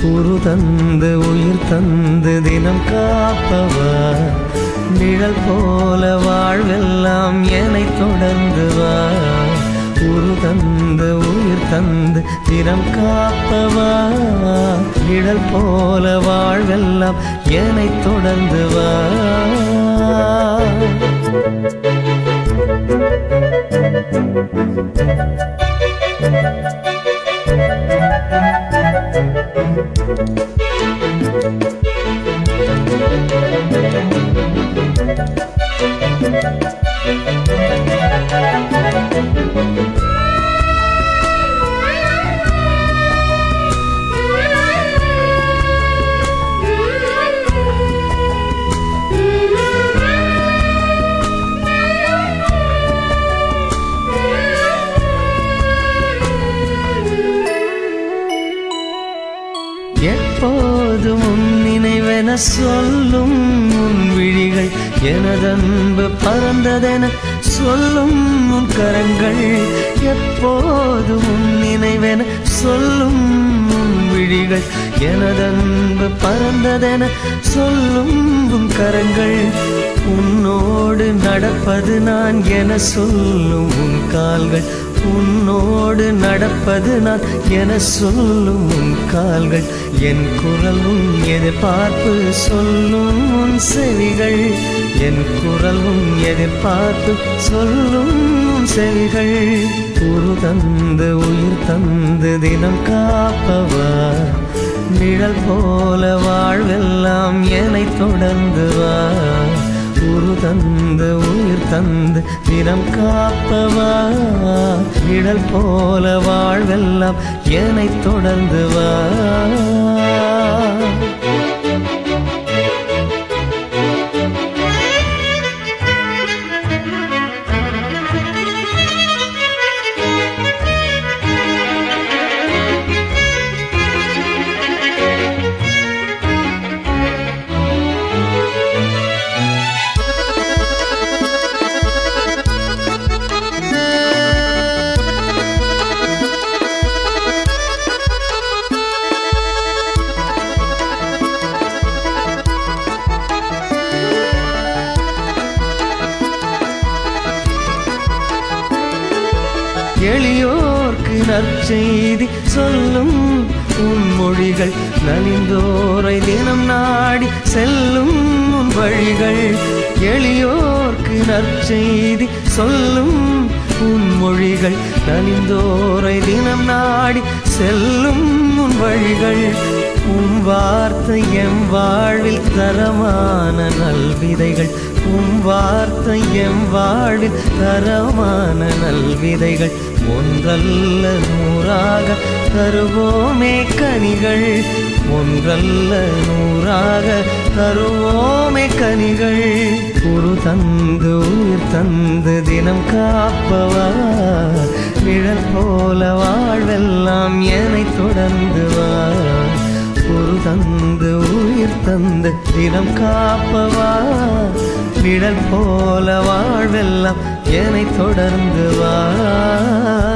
உரு தந்து உயிர் தந்து தினம் காப்பவா நிழல் போல வாழ்வெல்லாம் என்னை தொடர்ந்து வா உரு தந்து உயிர் தந்து தினம் காப்பவா நிழல் போல வாழ்வெல்லாம் என்னை தொடர்ந்து வா எப்போதும் உன் நினைவென சொல்லும் உன் விழிகள் எனதன்பு பறந்ததென சொல்லும் உன் கரங்கள் எப்போதும் உன் நினைவென சொல்லும் உன் விழிகள் எனதன்பு பறந்ததென சொல்லும் உன் கரங்கள் உன்னோடு நடப்பது நான் என சொல்லும் உன் கால்கள் உன்னோடு நடப்பது நான் என சொல்லும் உன் கால்கள் என் குரல் உன் எதிர்பார்ப்பு சொல்லும் உன் செவிகள் என் குரல் உன் எதிர்பார்ப்பு சொல்லும் உன் செவிகள் உரு தந்து உயிர் தந்து தினம் காப்பவா நிழல் போல வாழ்வெல்லாம் என்னை தொடர்ந்து வா உரு தந்து உயிர் தந்து தினம் காப்பவா நிழல் போல வாழ்வெல்லாம் என்னை தொடர்ந்து வா எளியோர்க்கு நற்செய்தி சொல்லும் உன் மொழிகள் நலிந்தோரை தினம் நாடி செல்லும் உன் வழிகள் எளியோர்க்கு நற்செய்தி சொல்லும் உன் மொழிகள் நலிந்தோரை தினம் நாடி செல்லும் உன் வழிகள் உன் வார்த்தை எம் வாழ்வில் தரமான நல்விதைகள் உம் வார்த்தை எம் வாழ்வில் தரமான நல்விதைகள் ஒன்றல்ல நூறாக தருவோமே கனிகள் ஒன்றல்ல நூறாக தருவோமே கனிகள் உரு தந்து உயிர் தந்து தினம் காப்பவா நிழல் போல வாழ்வெல்லாம் என்னை தொடர்ந்து வா ஒரு தந்து உயிர் தந்து தினம் காப்பவா நிழல் போல வாழ்வெல்லாம் என்னை தொடர்ந்து வா